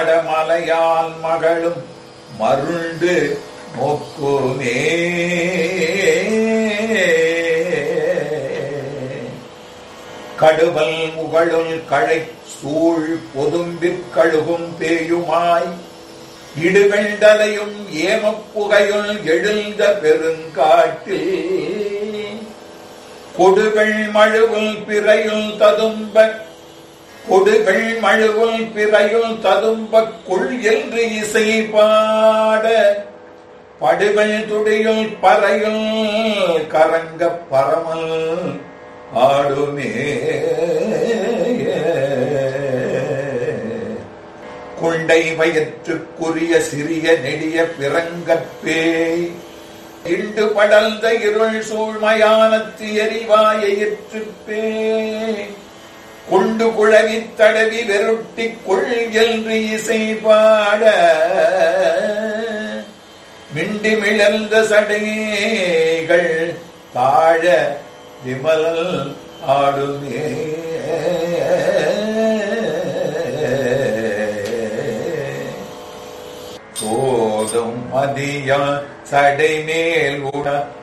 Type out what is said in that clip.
மடமலையால் மகளும் மருண்டு நோக்குமே கடுவல் முகழுள் களை சூழ் பொதும்பிற் கழுகும் பேயுமாய் இடுகண்டலையும் ஏமப்புகையுள் எழுந்த பெருங்காட்டில் கொடுகள் மழுவுள் பிறையுள் ததும்ப கொடுகள் மழுவுள் பிறையுள் ததும்ப கொள் என்று இசை பாட படுகள் துடியுள் பறையுள் கரங்க பரமல் ஆடுமே குண்டை வயிற்றுக்குரிய சிறிய நெடிய பிறங்கற்பேய் இண்டு படர்ந்த இருள் சூழ்மையானத்து எரிவாயிற்றுப்பே கொண்டு குழவித் தடவி வெருட்டி கொள் என்று இசை பாட மிண்டி மிளர்ந்த சடைகள் தாழ விமல் ஆடுமே சோதும் மதியா சடைமேல் உட